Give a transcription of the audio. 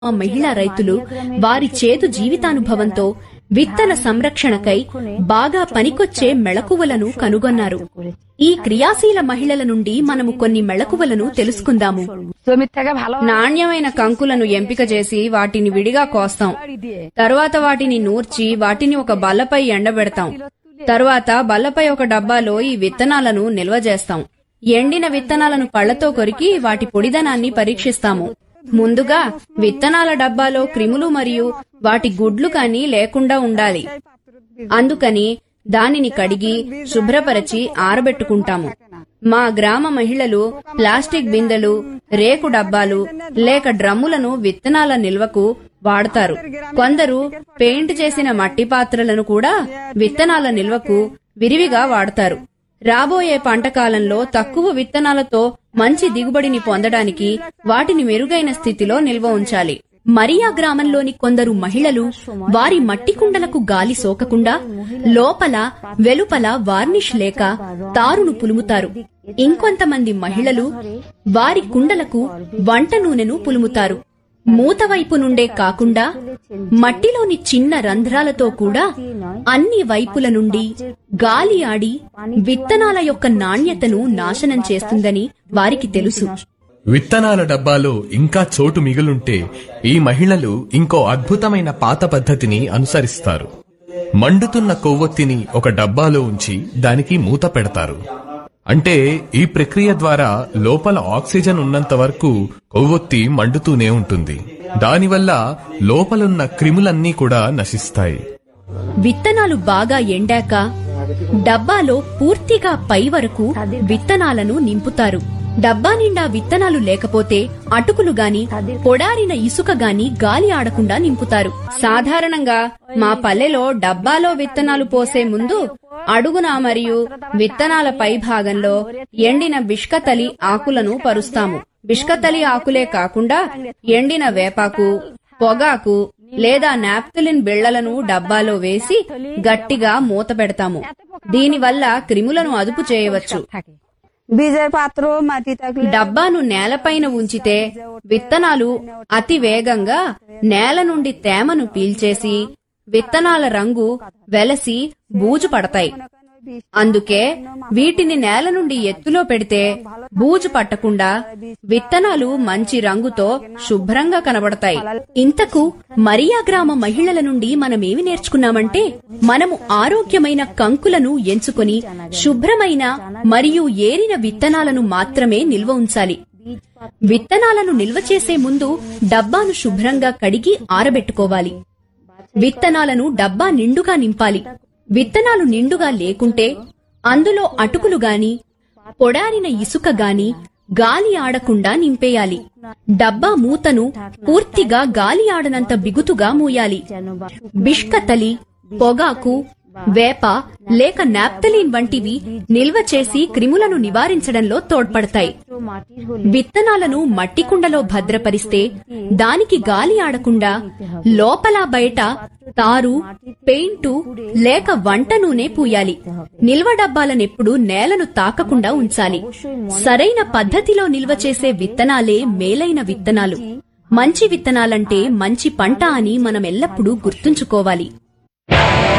మహిళా రైతులు వారి చేదు జీవితానుభవంతో విత్తన సంరక్షణకై బాగా పనికొచ్చే మెళకువలను కనుగొన్నారు ఈ క్రియాశీల మహిళల నుండి మనము కొన్ని మెళకువలను తెలుసుకుందాము জমির থেকে ভালো నాణ్యమైన కంకులను ఎంపిక చేసి వాటిని విడిగా కోస్తాం দিয়ে తరువాత వాటిని నూర్చి వాటిని ఒక బల్లపై ఎండబెడతాం తరువాత బల్లపై ఒక డబ్బాలో ఈ విత్తనాలను నిల్వ చేస్తాం ఎండిన విత్తనాలను పళ్లతో కొరికి వాటి పొడిదనాన్ని పరీక్షిస్తాము ముందుగా విత్తనాల డబ్బాలో క్రిములు మరియు వాటి గుడ్లు కాని లేకుండా ఉండాలి అందుకని దానిని కడిగి శుభ్రపరచి ఆరబెట్టుకుంటాము మా గ్రామ మహిళలు ప్లాస్టిక్ బిందెలు రేకు డబ్బాలు లేక డ్రమ్ములను విత్తనాల నిల్వకు వాడతారు కొందరు పెయింట్ చేసిన మట్టి పాత్రలను కూడా విత్తనాల నిల్వకు విరివిగా వాడతారు రాబోయే పంట కాలంలో తక్కువ విత్తనాలతో మంచి దిగుబడిని పొందడానికి వాటిని మెరుగైన స్థితిలో నిల్వ ఉంచాలి మరియా గ్రామంలోని కొందరు మహిళలు వారి మట్టి కుండలకు గాలి సోకకుండా లోపల వెలుపల వార్నిష్ లేక తారును పులుముతారు ఇంకొంతమంది మహిళలు వారి కుండలకు వంట నూనెను పులుముతారు మూత వైపు నుండే కాకుండా మట్టిలోని చిన్న రంధ్రాలతో కూడా అన్ని వైపుల నుండి గాలి ఆడి విత్తనాల యొక్క నాణ్యతను నాశనం చేస్తుందని వారికి తెలుసు విత్తనాల డబ్బాలో ఇంకా చోటు మిగులుంటే ఈ మహిళలు ఇంకో అద్భుతమైన పాత పద్ధతిని అనుసరిస్తారు మండుతున్న కొవ్వొత్తిని ఒక డబ్బాలో ఉంచి దానికి మూత పెడతారు అంటే ఈ ప్రక్రియ ద్వారా లోపల ఆక్సిజన్ ఉన్నంత వరకు కొవ్వొత్తి మండుతూనే ఉంటుంది దానివల్ల లోపలున్న క్రిములన్నీ కూడా నశిస్తాయి విత్తనాలు బాగా ఎండాక డబ్బాలో పూర్తిగా పై వరకు విత్తనాలను నింపుతారు డబ్బా నిండా విత్తనాలు లేకపోతే అటుకులు గాని పొడారిన ఇసుక గాని గాలి ఆడకుండా నింపుతారు సాధారణంగా మా పల్లెలో డబ్బాలో విత్తనాలు పోసే ముందు అడుగున మరియు విత్తనాల పై భాగంలో ఎండిన బిష్కతలి ఆకులను పరుస్తాము బిష్కతలి ఆకులే కాకుండా ఎండిన వేపాకు పొగాకు లేదా నాప్థలిన్ బిళ్లలను డబ్బాలో వేసి గట్టిగా మూత పెడతాము దీనివల్ల క్రిములను అదుపు చేయవచ్చు থাকে বীজের পাত্র মাটি থাকলে డబ్బాను నేలపైన ఉంచితే విత్తనాలు అతి వేగంగా నేల నుండి తేమను పీల్చేసి విత్తనాల రంగు వెలసి బూజు పడతాయి అందుకే వీటిని నేల నుండి ఎత్తులో పెడితే బూజు పట్టకుండా విత్తనాలు మంచి రంగుతో శుభ్రంగా కనబడతాయి ఇంతకు మరియా గ్రామ మహిళల నుండి మనమేమి నేర్చుకున్నామంటే మనము ఆరోగ్యమైన కంకులను ఎంచుకొని శుభ్రమైన మరియు ఏరిన విత్తనాలను మాత్రమే నిల్వ ఉంచాలి విత్తనాలను నిల్వ చేసే ముందు డబ్బాను శుభ్రంగా కడిగి ఆరబెట్టుకోవాలి విత్తనాలను డబ్బా నిండుగా నింపాలి విత్తనాలు నిండుగా లేకుంటే అందులో అటుకులు గాని పొడారిన ఇసుక గాని గాలి ఆడకుండా నింపేయాలి డబ్బా మూతను పూర్తిగా గాలి ఆడనంత బిగుతుగా మూయాలి బిష్కతలి పొగాకు వేప లేక నాప్తలీన్ వంటివి నిల్వ చేసి క్రిములను నివారించడంలో తోడ్పడతాయి মাটির হলে విత్తనాలను మట్టి కుండలో భద్రపరిస్తే దానికి గాలి ఆడకుండా లోపల బయట తారు పెయింటు లేక వంట నూనె పూయాలి నిల్వ డబ్బాలనెప్పుడు నేలను తాకకుండా ఉంచాలి సరైన పద్ధతిలో నిల్వ చేసే విత్తనాలే మేలైన విత్తనాలు మంచి విత్తనాలంటే మంచి పంట అని మనం ఎల్లప్పుడూ గుర్తుంచుకోవాలి